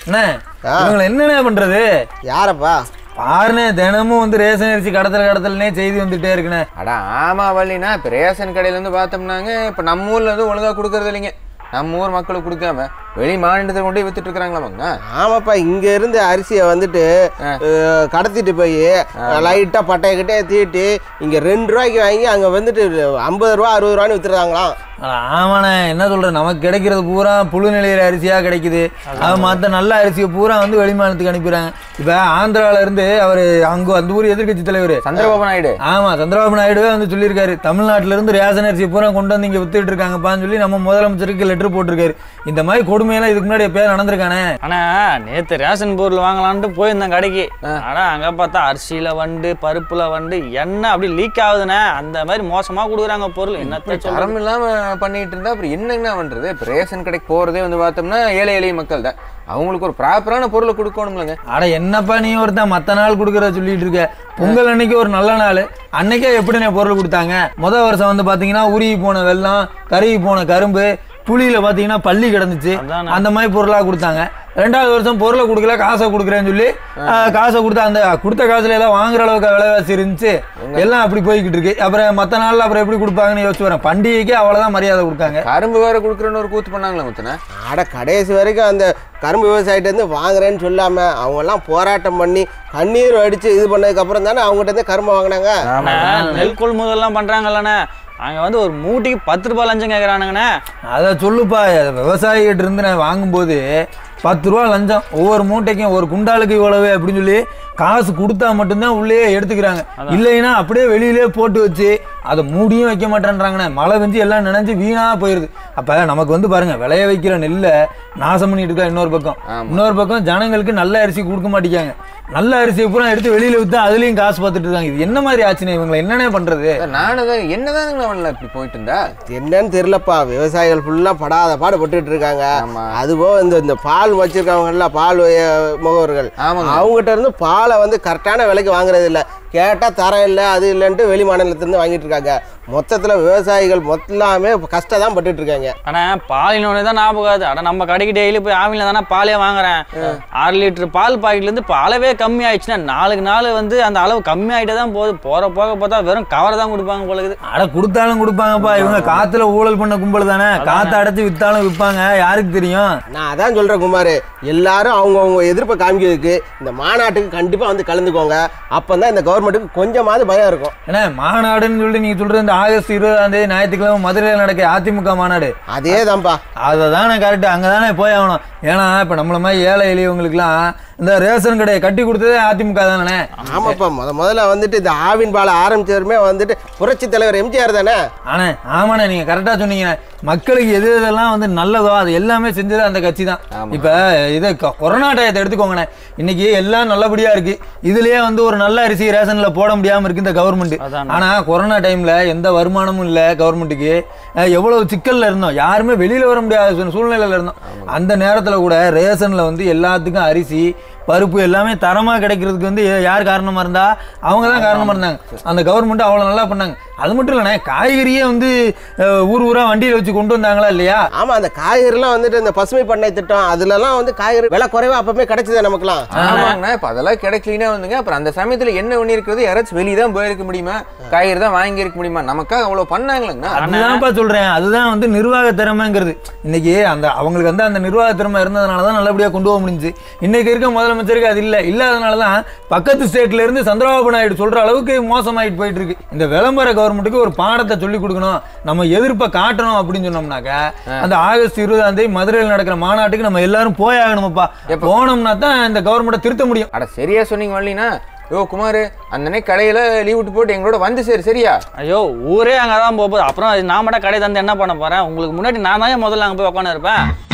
என்ன இவங்களை என்னண்ணே பண்றது யாரப்பா பாருண்ணே தினமும் வந்து ரேஷன் அரிசி கடத்தல் கடத்தல்னே செய்தி வந்துட்டே இருக்குண்ணே அட ஆமா வள்ளினா இப்போ ரேஷன் கடையில இருந்து பார்த்தோம்னாங்க இப்போ நம்ம ஊர்ல இருந்து ஒழுங்கா கொடுக்கறது இல்லைங்க நம்ம ஊர் மக்களுக்கு கொடுக்காம வெளி மாநிலத்தை கொண்டு போய் வித்துட்டு இருக்கிறாங்களாமாங்க ஆமாப்பா இங்க இருந்து அரிசியை வந்துட்டு அஹ், கடத்திட்டு போய் லைட்டா பட்டைய கிட்டே தீட்டி இங்க ரெண்டு ரூபாய்க்கு வாங்கி அங்க வந்துட்டு ஐம்பது ரூபா அறுபது ரூபான்னு வித்துறாங்களாம் அட ஆமாண்ணே என்ன சொல்ற நமக்கு கிடைக்கிறது பூரா புழு நிலையில அரிசியா கிடைக்குது அது மற்ற நல்ல அரிசியை பூரா வந்து வெளிமாநிலத்துக்கு அனுப்பிடுறாங்க இப்ப ஆந்திரால இருந்து அவரு அங்க அந்த ஊர் எதிர்க்கட்சி தலைவர் சந்திரபாபு நாயுடு ஆமா சந்திரபாபு நாயுடுவே வந்து சொல்லியிருக்காரு தமிழ்நாட்டுல இருந்து ரேஷன் அரிசி பூரா கொண்டு வந்து இங்க வித்துட்டு இருக்காங்கப்பான்னு சொல்லி நம்ம முதலமைச்சருக்கு லெட்டர் போட்டிருக்காரு இந்த மாதிரி கொடுமையெல்லாம் இதுக்கு முன்னாடி எப்பயாவது நடந்திருக்கானே ஆனா நேத்து ரேஷன் பொருள் வாங்கலான்ட்டு போயிருந்தேன் கடைக்கு ஆனா அங்க பார்த்தா அரிசியில வண்டு பருப்புல வண்டு எண்ணெய் அப்படி லீக் ஆகுதுண்ணே அந்த மாதிரி மோசமா கொடுக்குறாங்க பொருள் என்னத்த சொல்றது தரம் இல்லாம பண்ணிட்டு இருந்தா அப்புறம் என்னங்க பண்றது இப்போ ரேஷன் கடைக்கு போறதே வந்து பார்த்தோம்னா ஏழை எளிய மக்கள் தான் அவங்களுக்கு ஒரு ப்ராப்பரான பொருளை கொடுக்கணும்லங்க அட என்னப்பா நீ ஒருத்தன் மத்த நாள் கொடுக்கறத சொல்லிட்டு இருக்க பொங்கல் அன்னைக்கு ஒரு நல்ல நாள் அன்னைக்கே எப்படிண்ணே பொருள் கொடுத்தாங்க முத வருஷம் வந்து பாத்தீங்கன்னா உருகி போன வெல்லம் கருகி போன கரும்பு புளியில பாத்தீங்கன்னா பள்ளி கிடந்துச்சு அதானே. அந்த மாதிரி பொருளா கொடுத்தாங்க ரெண்டாவது வருஷம் பொருளை கொடுக்கல காசை கொடுக்குறேன்னு சொல்லி ஆஹ், காசை கொடுத்தா அந்த கொடுத்த காசுல ஏதாவது வாங்குற அளவுக்கு விலைவாசி இருந்துச்சு எல்லாம் அப்படி போய்கிட்டு இருக்கு அப்புறம் மத்த நாள்ல அப்புறம் எப்படி கொடுப்பாங்கன்னு யோசிச்சு வரேன் பண்டிகைக்கு அவ்வளவுதான் மரியாதை கொடுத்தாங்க கரும்பு வேற கொடுக்குறேன்னு ஒரு கூத்து பண்ணாங்களா முத்தன அட கடைசி வரைக்கும் அந்த கரும்பு விவசாயிட்ட இருந்து வாங்குறேன்னு சொல்லாம அவங்க எல்லாம் போராட்டம் பண்ணி கண்ணீர் அடிச்சு இது பண்ணதுக்கு அப்புறம் தானே அவங்ககிட்ட இருந்து கரும்பு வாங்கினாங்க அண்ணா, நெல் கொள்முதல்லாம் பண்றாங்கல்லண்ணே அங்க வந்து ஒரு மூட்டைக்கு பத்து ரூபாய் லஞ்சம் கேக்குறானுங்கண்ணே அதை சொல்லுப்பா விவசாயிகிட்ட இருந்து நான் வாங்கும்போது பத்து ரூபா லஞ்சம் ஒவ்வொரு மூட்டைக்கும் ஒரு குண்டாலுக்கு இவ்வளவு அப்படின்னு சொல்லி காசு கொடுத்தா மட்டும்தான் உள்ளே எடுத்துக்கிறாங்க இல்லைன்னா அப்படியே வெளியிலே போட்டு வச்சு அதை மூடியும் வைக்க மாட்டேன்றாங்கண்ணே மழை பெஞ்சு எல்லாம் நினைஞ்சு வீணா போயிருது அப்ப நமக்கு வந்து பாருங்க விளைய வைக்கிற நெல்லை நாசம் பண்ணிட்டு இருக்கா இன்னொரு பக்கம் இன்னொரு பக்கம் ஜனங்களுக்கு நல்ல அரிசி கொடுக்க மாட்டேங்காங்க நல்ல அரிசியை பூரா எடுத்து வெளியில வித்தா அதுலயும் காசு பார்த்துட்டு இருக்காங்க இது என்ன மாதிரி ஆச்சுன்னு இவங்களை என்னென்ன பண்றது நானும் தான் என்னதானுங்க அவன்ல இப்படி போயிட்டு இருந்தா என்னன்னு தெரியலப்பா விவசாயிகள் ஃபுல்லா படாத பாடு பட்டுட்டு இருக்காங்க ஆமா. அதுபோக இந்த இந்த பால் வச்சிருக்கவங்கல்ல பால் வய- முகவர்கள் ஆமாங்க. அவங்ககிட்ட இருந்து பாலை வந்து கரெக்டான விலைக்கு வாங்குறது இல்ல கேட்டா தரம் இல்லை அது இல்லைன்ட்டு வெளி மாநிலத்திலிருந்து வாங்கிட்டு இருக்காங்க மொத்தத்துல விவசாயிகள் மொத்தமே கஷ்டம் தான் பட்டுட்டு இருக்காங்க ஆனா பாலினோட தான் ஞாபகம் ஆகுது அட நம்ம கடைக்கு டெய்லி போய் ஆவில தானே பாலே வாங்குறேன் ஆறு லிட்டர் பால் பாக்கெட்ல இருந்து இப்போ அளவே கம்மி ஆயிடுச்சுன்னா நாளுக்கு நாள் வந்து அந்த அளவு கம்மி ஆயிட்டே தான் போகுது போற போக பார்த்தா வெறும் கவர் தான் கொடுப்பாங்க போல இருக்குது அட கொடுத்தாலும் கொடுப்பாங்கப்பா இவங்க காத்துல ஊழல் பண்ண கும்பல் தானே காத்து அடைச்சு வித்தாலும் விற்பாங்க யாருக்கு தெரியும் நான் அதான் சொல்றேன் குமார் எல்லாரும் அவங்கவுங்க எதிர்ப்பை காமிக்கிறதுக்கு இந்த மாநாட்டுக்கு கண்டிப்பா வந்து கலந்துக்கோங்க அப்பதான் இந்த கவர்மெண்ட்டுக்கு கொஞ்சமாவது பயம் இருக்கும் என்ன மாநாடுன்னு சொல்லிட்டு நீங்க சொல்ற இந்த ஆகஸ்ட் இருபதாம் தேதி ஞாயிற்றுக்கிழமை மதுரையில் நடக்க அதிமுக மாநாடு அதே தான்ப்பா அதை தானே கரெக்டு அங்கே தானே போய் ஆகணும் ஏன்னா இப்போ நம்மள மாதிரி ஏழை எளியவங்களுக்குலாம் இந்த ரேஷன் கடையை கட்டி கொடுத்ததே அதிமுக தானே ஆமாப்பா முத முதல்ல வந்துட்டு இந்த ஆவின் பாலை ஆரம்பிச்சவருமே வந்துட்டு புரட்சி தலைவர் எம்ஜிஆர் தானே ஆனே ஆமாண்ணே நீங்கள் கரெக்டாக சொன்னீங்க மக்களுக்கு எது எதெல்லாம் வந்து நல்லதோ அது எல்லாமே செஞ்சது அந்த கட்சி தான் இப்போ இதை கொ- கொரோனா டயத்தை எடுத்துக்கோங்கண்ணே இன்னைக்கு எல்லாம் நல்லபடியாக இருக்கு இதுலயே வந்து ஒரு நல்ல அரிசி ரேஷனில் போட முடியாமல் இருக்கு இந்த கவர்மெண்ட் அதானே. ஆனால் கொரோனா டைமில் எந்த வருமானமும் இல்லை கவர்மெண்ட்டுக்கு எவ்வளவு சிக்கல்ல இருந்தோம் யாருமே வெளியில் வர முடியாத சூ- சூழ்நிலையில இருந்தோம் அந்த நேரத்தில் கூட ரேஷனில் வந்து எல்லாத்துக்கும் அரிசி பருப்பு எல்லாமே தரமாக கிடைக்கிறதுக்கு வந்து யா- யார் காரணமாக இருந்தா அவங்க தான் காரணமாக இருந்தாங்க அந்த கவர்மெண்ட் அவ்வளோ நல்லா பண்ணாங்க அது மட்டும் இல்லைண்ணே காய்கறியே வந்து அஹ், ஊர் ஊரா வண்டியில் வச்சு கொண்டு வந்தாங்களா இல்லையா ஆமா அந்த காய்கறிலாம் வந்துட்டு இந்த பசுமை பண்ணை திட்டம் அதுலலாம் வந்து காய்கறி விலை குறைவா அப்பவே கிடைச்சது நமக்குலாம் ஆமாங்கண்ணா இப்போ அதெல்லாம் கிடைக்கலனா வந்துங்க அப்புறம் அந்த சமயத்துல என்ன பண்ணியிருக்கிறது யாராச்சும் வெளியே தான் போயிருக்க முடியுமா காய்கறி தான் வாங்கி இருக்க முடியுமா நமக்காக அவ்வளவு பண்ணாங்களேங்கண்ணா அதுதான்ப்பா சொல்றேன் அதுதான் வந்து நிர்வாக திறமைங்கிறது இன்னைக்கு அந்த அவங்களுக்கு வந்து அந்த நிர்வாக திறமை இருந்ததுனால தான் நல்லபடியாக கொண்டு போக முடிஞ்சுச்சு இன்னைக்கு இருக்க முதலமைச்சருக்கு அது இல்லை இல்லாதனால தான் பக்கத்து ஸ்டேட்ல இருந்து சந்திரபாபு நாயுடு சொல்ற அளவுக்கு மோசமாயிட்டு போயிட்டு இருக்கு இந்த விளம்பர கவர்மெண்ட்டுக்கு ஒரு பாடத்தை சொல்லி கொடுக்கணும் நம்ம எதிர்ப்பை காட்டணும் அப்படின்னு சொன்னோம்னாக்க அந்த ஆகஸ்ட் இருபதாம் தேதி மதுரையில் நடக்கிற மாநாட்டுக்கு நம்ம எல்லாரும் போய் ஆகணுமப்பா போனோம்னா தான் இந்த கவர்மெண்ட்டை திருத்த முடியும் அட சரியா சொன்னீங்க வள்ளினா யோ குமார் அந்த கடையில லீவ் விட்டு போட்டு எங்களோட வந்து சரி சரியா ஐயோ ஊரே அங்கே தான் போகுது அப்புறம் நான் மட்டும் கடை தந்து என்ன பண்ண போறேன் உங்களுக்கு முன்னாடி நான் தான் முதல்ல அங்கே போய் உட்காந்து இருப்பேன்